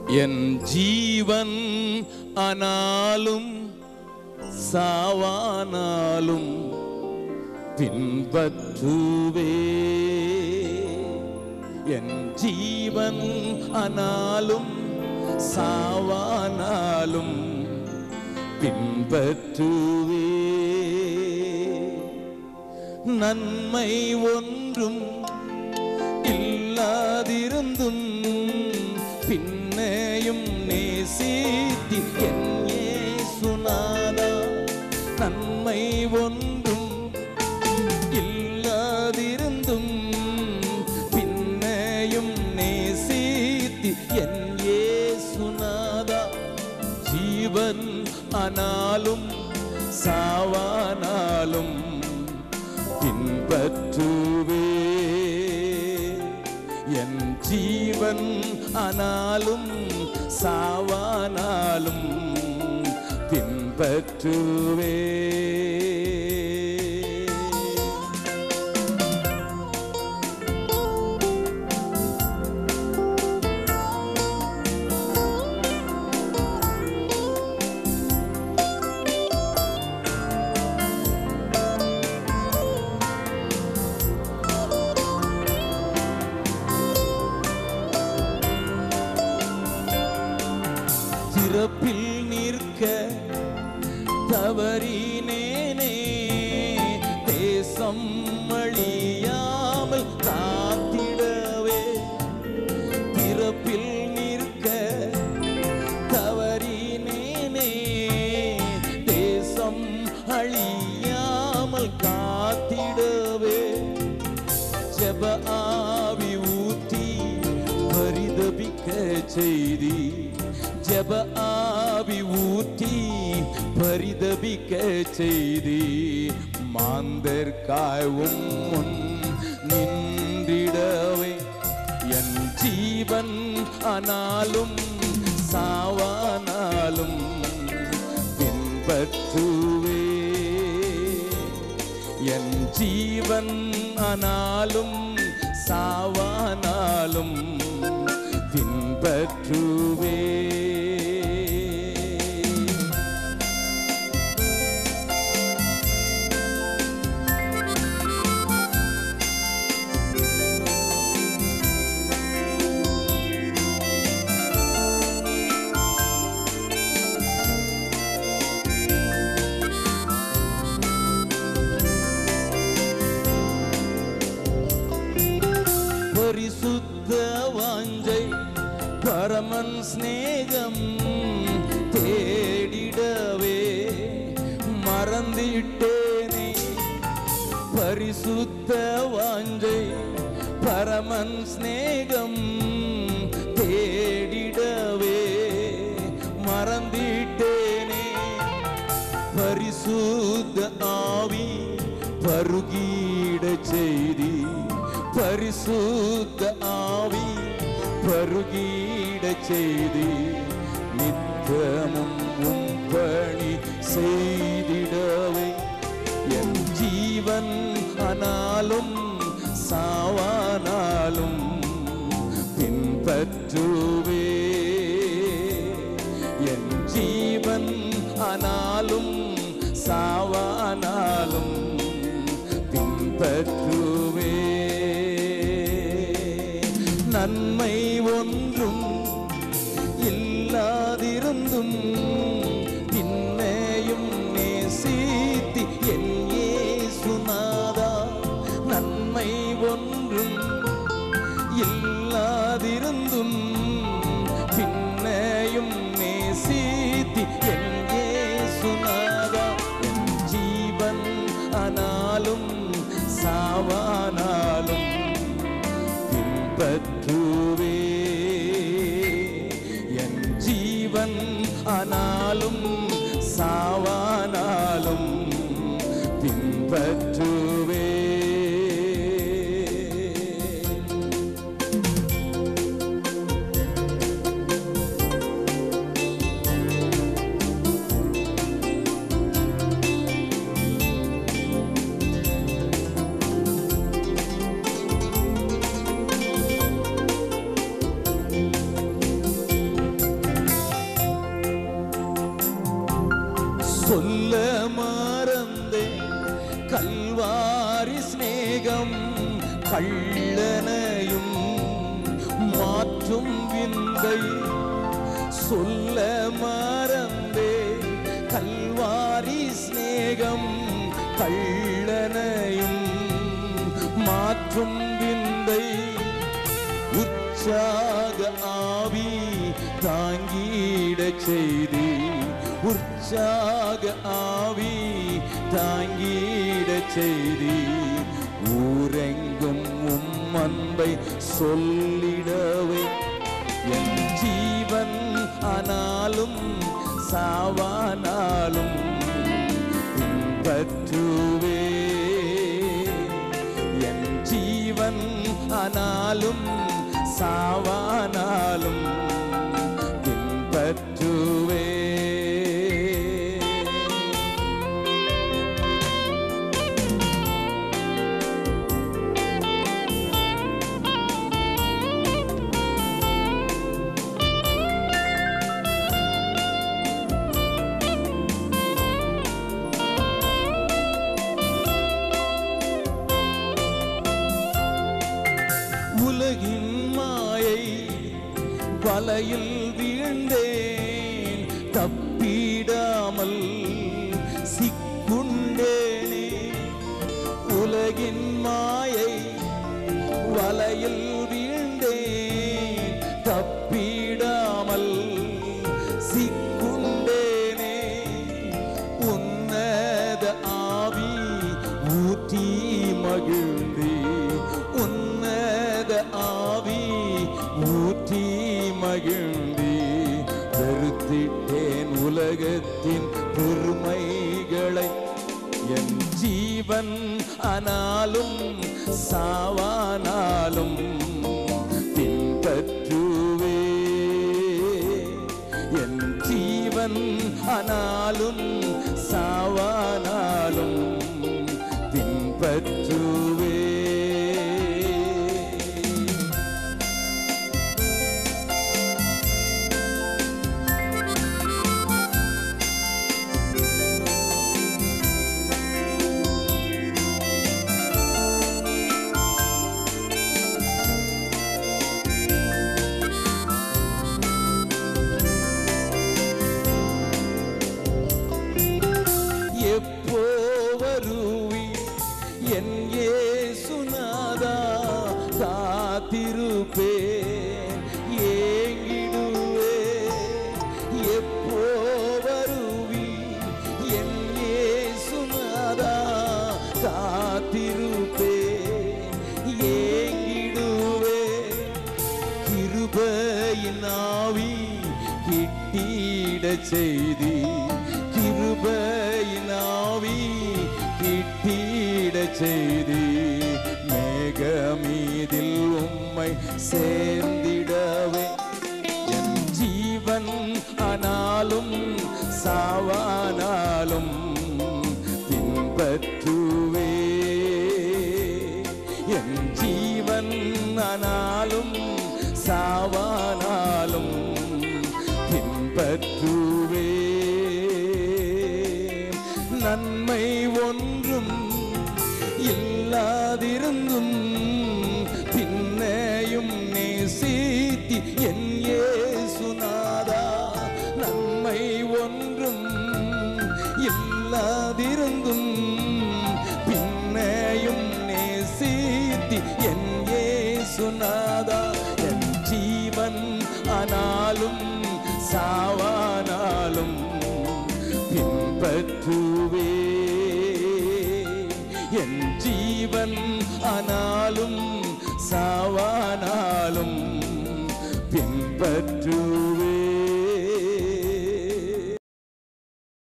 என் ஜீவன் ஆனாலும் சாவானாலும் பின்பற்றுவே என் ஜீவன் ஆனாலும் சாவானாலும் பின்பற்றுவே நன்மை ஒன்றும் இல்லாதிருந்தும் பின்னையும் நேசித்தி என் சுனாதா நன்மை ஒன்றும் இல்லாதிருந்தும் பின்னையும் நேசித்தி என் சுனாதா ஜீவன் ஆனாலும் சாவானாலும் பின்பற்றுவே என் ஜீவன் ஆனாலும் சாவானாலும் பின்பற்றுவே திறப்பில் நிற்க தவறினேனே தேசம் அழியாமல் காத்திடவே திறப்பில் நிற்க தவறினேனே தேசம் அழியாமல் காத்திடவே ஜெப ஆவி ஊத்தி பரிதபிக்க செய்தி ஜெப ஆவி ஊத்தி பரிதபிக்க செய்தி மாந்தர்காயும் முன் நின்றிடவே என் ஜீவன் ஆனாலும் சாவானாலும் பின்பற்றுவே என் ஜீவன் ஆனாலும் சாவானாலும் பின்பற்றுவே பரிசுத்த வாஞ்சை பரமன் சிநேகம் தேடிடவே மறந்திட்டேனே பரிசுத்த வாஞ்சை பரமன் சிநேகம் தேடிடவே மறந்திட்டேனே பரிசுத்த ஆவி பருகீட செய்தி பரிசுத்த ஆவி பருகீட செய்தி நித்தமும் உம் பணி செய்திடவே என் ஜீவன் ஆனாலும் சாவானாலும் பின்பற்றுவே என் ஜீவன் ஆனாலும் சாவானாலும் பின்பற்றுவே நன்மை ஒன்றும் இல்லாதிருந்தும் பின்னையும் நேசித்தி என் சுனாதா நன்மை ஒன்றும் இல்லாதிருந்தும் பின்னையும் நேசித்தி என் சுனாதா என் ஜீவன் ஆனாலும் சாவானாலும் பின்பற்றுவே என் ஜீவன் ஆனாலும் சாவானாலும் பின்பற்றுவே சொல்ல மறந்தே கல்வாரி சிநேகம் கள்ளனையும் மாற்றும் விந்தை சொல்ல மறந்தே கல்வாரி சிநேகம் கள்ளனையும் மாற்றும் விந்தை உற்சாக ஆவி தாங்கிட செய்தி உற்சாக ஆவி தாங்கிட செய்தி ஊரெங்கும் உம் அன்பை சொல்லிடவே என் ஜீவன் ஆனாலும் சாவானாலும் பின்பற்றுவே என் ஜீவன் ஆனாலும் சாவானாலும் பின்பற்றுவே உலகின் மாயை வலையில் வீழ்ந்தேன் தப்பிடாமல் சிக்குண்டேனே உலகின் மாயை வலையில் வீழ்ந்தேன் தப்பிடாமல் சிக்குண்டேனே உன்னத ஆவி ஊற்றி மகிழ்ந்தே உன்னத ஆவி ஊற்றி மகிழ்ந்தே வெறுத்திட்டேன் உலகத்தின் பெருமைகளை என் ஜீவன் ஆனாலும் சாவானாலும் பின்பற்றுவே என் ஜீவன் ஆனாலும் சாவானாலும் பின்பற்றுவே எப்போ வருவி என் ஏசுநாதா காத்திருப்பே ஏங்கிடுவே எப்போ வருவி என் ஏசுநாதா காத்திருப்பே ஏங்கிடுவே கிருபையின் ஆவி கிட்டிட செய்தி கிருபையின் ஆவி கிட்டிட செய்தி மேகமீதில் உம்மை சேர்ந்திடவே என் ஜீவன் ஆனாலும் சாவானாலும் பின்பற்றுவே என் ஜீவன் ஆனாலும் சாவானாலும் பின்பற்றுவே நன்மை ஒன்றும் இல்லாதிருந்தும் பின்னையும் நேசித்தி என் ஏசுநாதா நன்மை ஒன்றும் இல்லாதிருந்தும் பின்னையும் நேசித்தி என் ஏசுநாதா என் ஜீவன் ஆனாலும் சாவானாலும் பின்பற்றுவே என் ஜீவன் ஆனாலும் சாவானாலும் பின்பற்றுவே